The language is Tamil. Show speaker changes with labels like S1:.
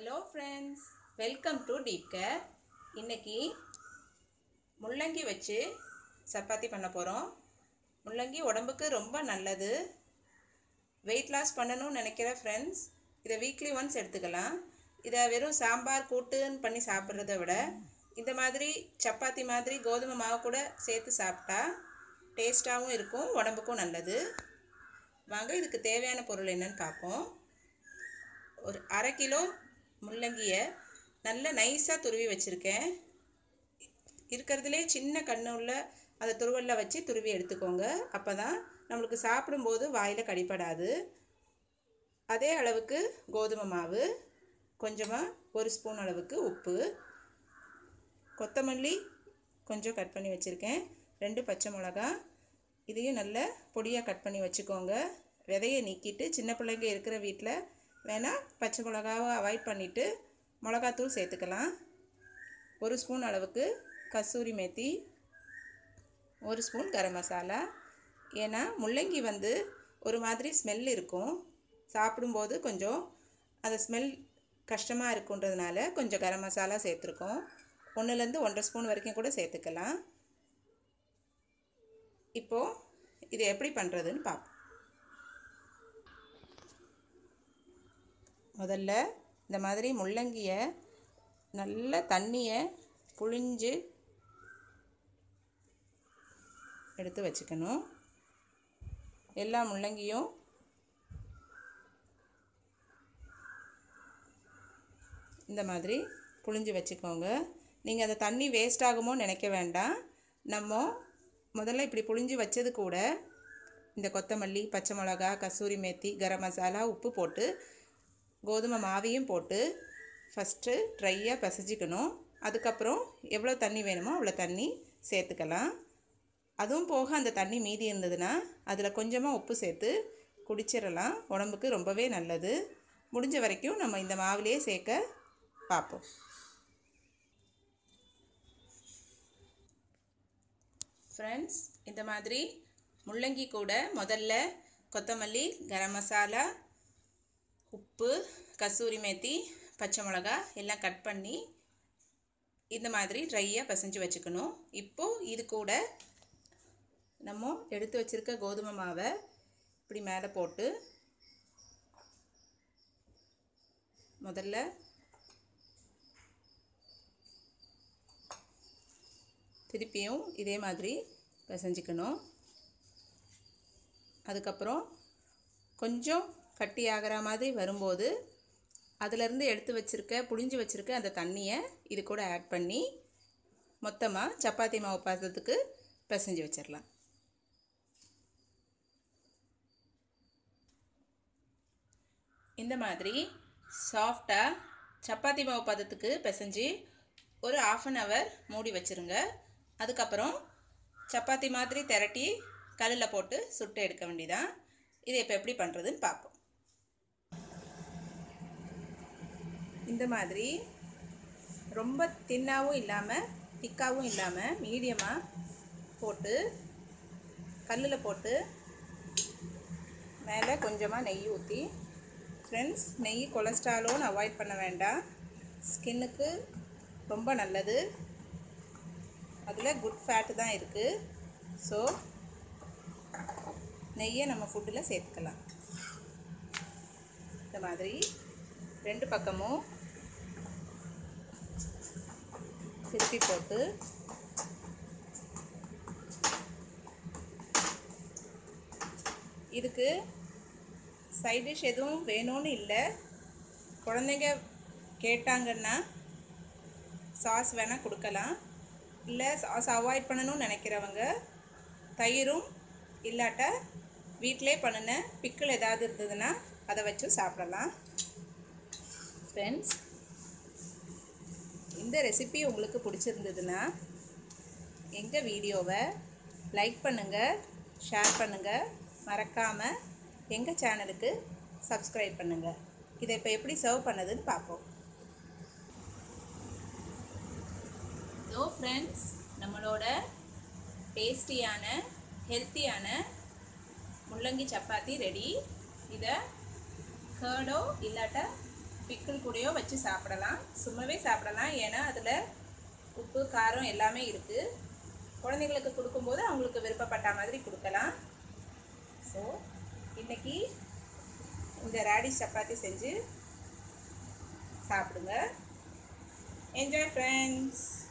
S1: hello friends welcome to deep care இன்னைக்கு முள்ளங்கி வச்சு சப்பாத்தி பண்ண போகிறோம் முள்ளங்கி உடம்புக்கு ரொம்ப நல்லது வெயிட் லாஸ் பண்ணணும்னு நினைக்கிற ஃப்ரெண்ட்ஸ் இதை வீக்லி ஒன்ஸ் எடுத்துக்கலாம் இதை வெறும் சாம்பார் கூட்டுன்னு பண்ணி சாப்பிட்றத விட இந்த மாதிரி சப்பாத்தி மாதிரி கோதுமை மாவு கூட சேர்த்து சாப்பிட்டா டேஸ்ட்டாகவும் இருக்கும் உடம்புக்கும் நல்லது வாங்க இதுக்கு தேவையான பொருள் என்னன்னு பார்ப்போம் ஒரு அரை கிலோ முள்ளங்கியை நல்ல நைஸாக துருவி வச்சுருக்கேன் இருக்கிறதுலே சின்ன கண்ணு உள்ள அந்த துருவலில் வச்சு துருவி எடுத்துக்கோங்க அப்போ தான் நம்மளுக்கு சாப்பிடும்போது வாயில் கடிப்படாது அதே அளவுக்கு கோதுமை மாவு கொஞ்சமாக ஒரு ஸ்பூன் அளவுக்கு உப்பு கொத்தமல்லி கொஞ்சம் கட் பண்ணி வச்சுருக்கேன் ரெண்டு பச்சை மிளகா இதையும் நல்ல பொடியாக கட் பண்ணி வச்சுக்கோங்க விதையை நீக்கிட்டு சின்ன பிள்ளைங்க இருக்கிற வீட்டில் வேணால் பச்சை மிளகாவை அவாய்ட் பண்ணிவிட்டு மிளகாத்தூள் சேர்த்துக்கலாம் ஒரு ஸ்பூன் அளவுக்கு கஸ்தூரி மேத்தி ஒரு ஸ்பூன் கரம் மசாலா ஏன்னா முள்ளங்கி வந்து ஒரு மாதிரி ஸ்மெல் இருக்கும் சாப்பிடும்போது கொஞ்சம் அந்த ஸ்மெல் கஷ்டமாக இருக்குன்றதுனால கொஞ்சம் கரம் மசாலா சேர்த்துருக்கோம் ஒன்றுலேருந்து ஒன்றரை ஸ்பூன் வரைக்கும் கூட சேர்த்துக்கலாம் இப்போது இது எப்படி பண்ணுறதுன்னு பார்ப்போம் முதல்ல இந்த மாதிரி முள்ளங்கியை நல்ல தண்ணியை புழிஞ்சு எடுத்து வச்சுக்கணும் எல்லா முள்ளங்கியும் இந்த மாதிரி புழிஞ்சு வச்சுக்கோங்க நீங்கள் அந்த தண்ணி வேஸ்ட் ஆகுமோன்னு நினைக்க வேண்டாம் நம்ம முதல்ல இப்படி புழிஞ்சு வச்சது கூட இந்த கொத்தமல்லி பச்சை மிளகா கசூரி மேத்தி கரம் மசாலா உப்பு போட்டு கோதுமை மாவையும் போட்டு ஃபஸ்ட்டு ட்ரையாக பிசைஞ்சிக்கணும் அதுக்கப்புறம் எவ்வளோ தண்ணி வேணுமோ அவ்வளோ தண்ணி சேர்த்துக்கலாம் அதுவும் போக அந்த தண்ணி மீதி இருந்ததுன்னா அதில் கொஞ்சமாக உப்பு சேர்த்து குடிச்சிடலாம் உடம்புக்கு ரொம்பவே நல்லது முடிஞ்ச வரைக்கும் நம்ம இந்த மாவுலேயே சேர்க்க பார்ப்போம் ஃப்ரெண்ட்ஸ் இந்த மாதிரி முள்ளங்கி கூட முதல்ல கொத்தமல்லி கரம் மசாலா உப்பு கசூரி மேத்தி பச்சை மிளகா எல்லாம் கட் பண்ணி இந்த மாதிரி ட்ரையாக பிசைஞ்சு வச்சுக்கணும் இப்போது இது கூட நம்ம எடுத்து வச்சுருக்க கோதுமை மாவை இப்படி மேலே போட்டு முதல்ல திருப்பியும் இதே மாதிரி பிசைஞ்சிக்கணும் அதுக்கப்புறம் கொஞ்சம் கட்டி ஆகிற மாதிரி வரும்போது அதிலேருந்து எடுத்து வச்சுருக்க புழிஞ்சு வச்சுருக்க அந்த தண்ணியை இது கூட ஆட் பண்ணி மொத்தமாக சப்பாத்தி மாவு பாசத்துக்கு பிசைஞ்சு வச்சிடலாம் இந்த மாதிரி சாஃப்டாக சப்பாத்தி மாவு பதத்துக்கு பிசைஞ்சு ஒரு ஆஃப் அன் ஹவர் மூடி வச்சுருங்க அதுக்கப்புறம் சப்பாத்தி மாதிரி திரட்டி கல்லில் போட்டு சுட்டு எடுக்க வேண்டியதான் இதை இப்போ எப்படி பண்ணுறதுன்னு பார்ப்போம் இந்த மாதிரி ரொம்ப தின்னாகவும் இல்லாமல் திக்காகவும் இல்லாமல் மீடியமாக போட்டு கல்லில் போட்டு மேலே கொஞ்சமாக நெய் ஊற்றி ஃப்ரெண்ட்ஸ் நெய் கொலஸ்ட்ராலும் அவாய்ட் பண்ண வேண்டாம் ஸ்கின்னுக்கு ரொம்ப நல்லது அதில் குட் ஃபேட்டு தான் இருக்குது ஸோ நெய்யை நம்ம ஃபுட்டில் சேர்த்துக்கலாம் இந்த மாதிரி ரெண்டு பக்கமும் திருப்பி போட்டு இதுக்கு சைட் டிஷ் எதுவும் வேணும்னு இல்லை குழந்தைங்க கேட்டாங்கன்னா சாஸ் வேணால் கொடுக்கலாம் இல்லை சாஸ் அவாய்ட் பண்ணணும்னு நினைக்கிறவங்க தயிரும் இல்லாட்ட வீட்டிலே பண்ணின பிக்கிள் ஏதாவது இருந்ததுன்னா அதை வச்சு சாப்பிடலாம் ஃப்ரெண்ட்ஸ் இந்த ரெசிபி உங்களுக்கு பிடிச்சிருந்ததுன்னா எங்கள் வீடியோவை லைக் பண்ணுங்கள் ஷேர் பண்ணுங்கள் மறக்காமல் எங்கள் சேனலுக்கு சப்ஸ்கிரைப் பண்ணுங்கள் இதை இப்போ எப்படி சர்வ் பண்ணதுன்னு பார்ப்போம் ஸோ ஃப்ரெண்ட்ஸ் நம்மளோட டேஸ்டியான ஹெல்த்தியான முள்ளங்கி சப்பாத்தி ரெடி இதை கேர்டோ இல்லாட்ட பிக்கிள் கூடயோ வச்சு சாப்பிடலாம் சும்மாவே சாப்பிடலாம் ஏன்னா அதில் உப்பு காரம் எல்லாமே இருக்குது குழந்தைங்களுக்கு கொடுக்கும்போது அவங்களுக்கு விருப்பப்பட்ட மாதிரி கொடுக்கலாம் ஸோ இன்றைக்கி இந்த ரேடிஷ் சப்பாத்தி செஞ்சு சாப்பிடுங்க என்ஜாய் ஃப்ரெண்ட்ஸ்